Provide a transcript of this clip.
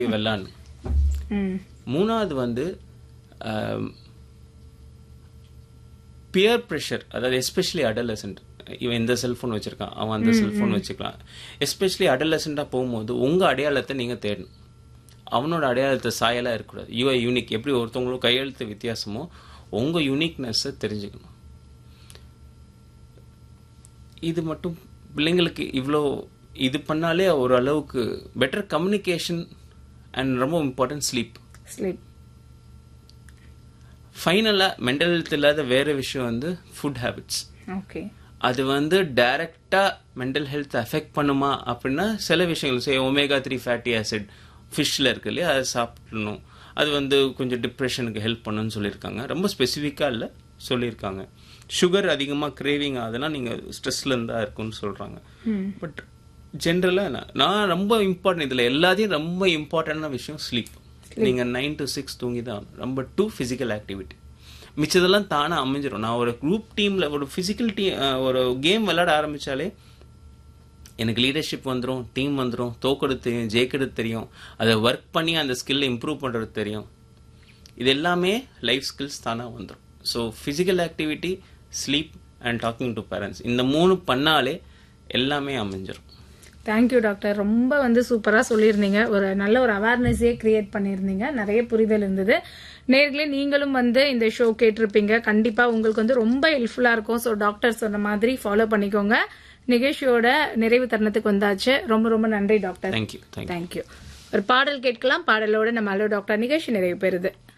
விளாடணும் ம் மூணாவது வந்து பியர் ப்ரெஷர் அதாவது எஸ்பெஷலி அடலசன்ட் இவன் இந்த செல்ஃபோன் வச்சிருக்கான் அவன் அந்த செல்ஃபோன் வச்சுக்கலாம் எஸ்பெஷலி அடலசென்ட்டாக போகும்போது உங்கள் அடையாளத்தை நீங்கள் தேடணும் அவனோட அடையாளத்தை சாயலாக இருக்கக்கூடாது யூஐ யூனிக் எப்படி ஒருத்தவங்களும் கையெழுத்து வித்தியாசமோ உங்கள் யூனிக்னஸை தெரிஞ்சுக்கணும் இது மட்டும் பிள்ளைங்களுக்கு இவ்வளோ இது பண்ணாலே ஒரு அளவுக்கு பெட்டர் கம்யூனிகேஷன் அண்ட் ரொம்ப இம்பார்ட்டன்ட் ஸ்லீப் ஸ்லீப் ஃபைனலாக மென்டல் ஹெல்த் இல்லாத வேற விஷயம் வந்து ஃபுட் ஹேபிட்ஸ் ஓகே அது வந்து டைரக்டா மென்டல் ஹெல்த் அஃபெக்ட் பண்ணுமா அப்படின்னா சில விஷயங்கள் say omega three fatty acid ஃபிஷ்ல இருக்கு இல்லையா அதை சாப்பிடணும் அது வந்து கொஞ்சம் டிப்ரெஷனுக்கு ஹெல்ப் பண்ணுன்னு சொல்லியிருக்காங்க ரொம்ப ஸ்பெசிஃபிக்காக இல்லை சொல்லியிருக்காங்க சுகர் அதிகமாக கிரேவிங் ஆகுதுன்னா நீங்கள் ஸ்ட்ரெஸ்ல இருந்தா இருக்கும்னு சொல்கிறாங்க பட் ஜென்ரலாக நான் ரொம்ப இம்பார்ட்டன்ட் இதில் எல்லாத்தையும் ரொம்ப இம்பார்ட்டண்டான விஷயம் ஸ்லீப் நீங்கள் நைன் டு சிக்ஸ் தூங்கி தான் நம்பர் டூ ஃபிசிக்கல் ஆக்டிவிட்டி மிச்சதெல்லாம் தானே அமைஞ்சிரும் நான் ஒரு குரூப் டீம்ல ஒரு ஃபிசிக்கல் டீம் ஒரு கேம் விளையாட ஆரம்பிச்சாலே எனக்கு லீடர்ஷிப் வந்துடும் டீம் வந்துடும் தோக்கெடுத்து தெரியும் ஜெயிக்கிறது தெரியும் அதை ஒர்க் பண்ணி அந்த ஸ்கில்லை இம்ப்ரூவ் பண்ணுறது தெரியும் இது எல்லாமே லைஃப் ஸ்கில்ஸ் தானே வந்துடும் so physical activity sleep and talking to parents இந்த மூணு பண்ணாலே எல்லாமே அமைஞ்சிரும் தேங்க்யூ டாக்டர் ரொம்ப வந்து சூப்பராக சொல்லியிருந்தீங்க ஒரு நல்ல ஒரு அவேர்னஸே கிரியேட் பண்ணியிருந்தீங்க நிறைய புரிதல் இருந்தது நேர்களே நீங்களும் வந்து இந்த ஷோ கேட்டிருப்பீங்க கண்டிப்பாக உங்களுக்கு வந்து ரொம்ப ஹெல்ப்ஃபுல்லாக இருக்கும் ஸோ டாக்டர் சொன்ன மாதிரி ஃபாலோ பண்ணிக்கோங்க நிகழ்ச்சியோட நிறைவு தருணத்துக்கு வந்தாச்சு ரொம்ப ரொம்ப நன்றி டாக்டர் தேங்க்யூ தேங்க்யூ தேங்க்யூ ஒரு பாடல் கேட்கலாம் பாடலோட நம்ம அலோ டாக்டர் நிகழ்ச்சி நிறைவு பெறுது